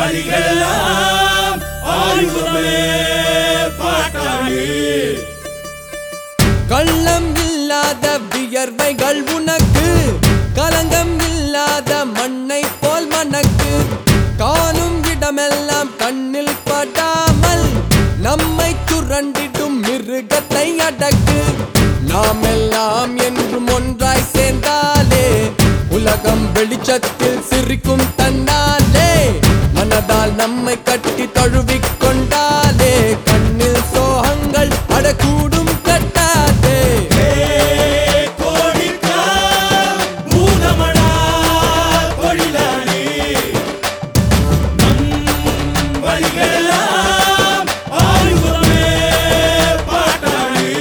வழிகளெல்லாம் ஆயுதமே பாட்டாளி கள்ளம் இல்லாத வியர்வைகள் உனக்கு கலங்கம் இல்லாத மண்ணை போல் மனக்கு காணும் இடமெல்லாம் கண்ணில் படாமல் நம்மை சுரண்டிடும் மிருகத்தை அடக்கு நாம் எல்லாம் என்றும் ஒன்றாய் சேர்ந்தாலே உலகம் வெளிச்சத்தில் சிரிக்கும் தன்னாலே மனதால் நம்மை கட்டி தழுவிக் கொண்டாலே கண்ணில் சோகங்கள் அடக்கூடும் கட்டாதே கோடிக்கா பூதமடா தொழிலாளி நம் வழிகளெல்லாம் ஆயுதமே பாட்டாளி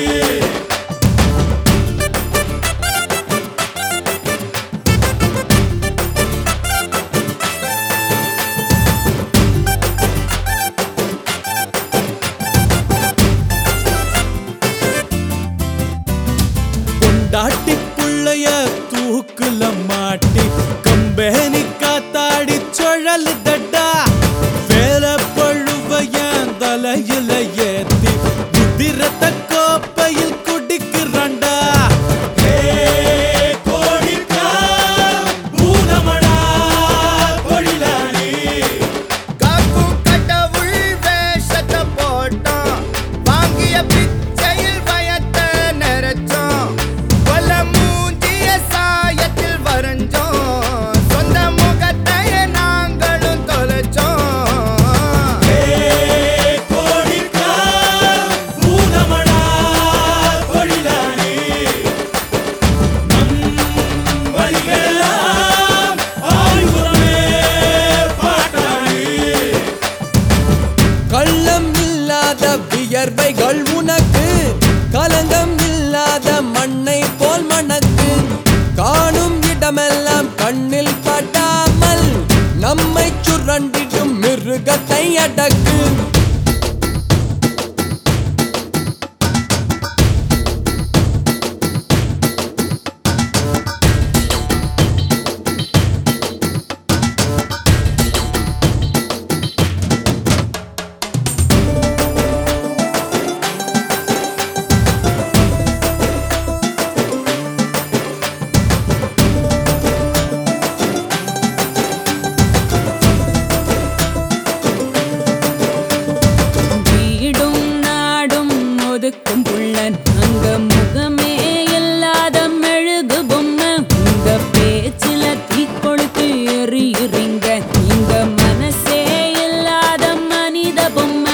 கொண்டாட்டி புள்ளைய தூக்குல மாட்டி கம்பேனி காத்தாடி சுழல் தட்டா வேலை பழுவைய தலையில ஏத்தி குதிரத்த கோப்பையில் குடிக்கிறான்டா கோடிக்கா பூதமடா தொழிலாளி காக்கும் கடவுள் வேஷத்தை போட்டோம் வாங்கிய பிச்சையில் வயத்தை நிறைச்சோம் கொல்ல மூஞ்சிய சாயத்தில் வரைஞ்சோம் சொந்த முகத்தைய நாங்களும் தொலைச்சோம் கோடிக்கா பூதமடா தொழிலாளி நம் வழிகளெல்லாம் ஆயுதமே பாட்டாளி கள்ளம் இல்லாத வியர்வைகள் உனக்கு கலங்கம் இல்லாத மண்ணை போல் மணக்கு காணும் இடமெல்லாம் கண்ணில் படாமல் நம்மை சுரண்டிடும் மிருகத்தை அடக்கு வீடும் நாடும் ஒதுக்கும் புள்ளன் அங்க முகமே இல்லாத மெழுகு பொம்மை உங்க பேச்சில தீ கொளுத்து எரியுறீங்க இங்க மனசே இல்லாத மனித பொம்மை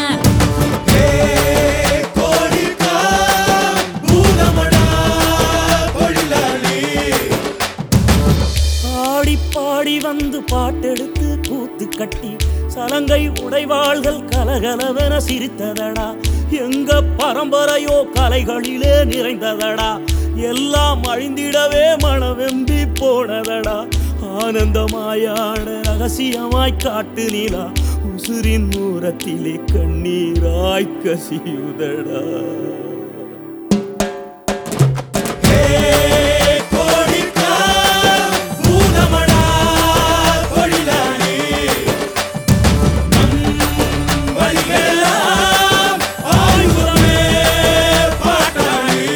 கோடிக்கா பூதமடா தொழிலாளி ஆடி பாடி வந்து பாட்டெடுத்து கூத்து கட்டி சலங்கை உடைவாள்கள் கலகலவென சிரித்ததடா எங்க பரம்பரையோ கலைகளிலே நிறைந்ததடா எல்லாம் அழிந்திடவே மனவெம்பி போனதடா ஆனந்தமாயான ரகசியமாய் காட்டு நிலா உசுரின் மூரத்திலே கண்ணீராய் கசியுதடா கோடிக்கா பூதமடா தொழிலாளி நம் வழிகளெல்லாம் ஆயுதமே பாட்டாளி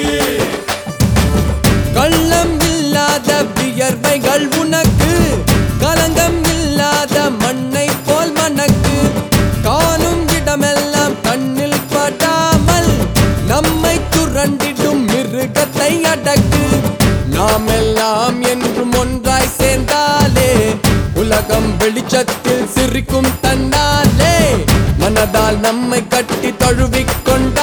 கள்ளம் இல்லாத வியர்வைகள் உனக்கு கலங்கம் இல்லாத மண்ணை போல் மனக்கு காணும் இடமெல்லாம் கண்ணில் படாமல் நம்மை சுரண்டிடும் மிருகத்தை அடக்கு நாம் எல்லாம் என்றும் ஒன்றாய் சேர்ந்தாலே உலகம் வெளிச்சத்தில் சிரிக்கும் தன்னாலே மனதால் நம்மை கட்டி தழுவிக் கொண்ட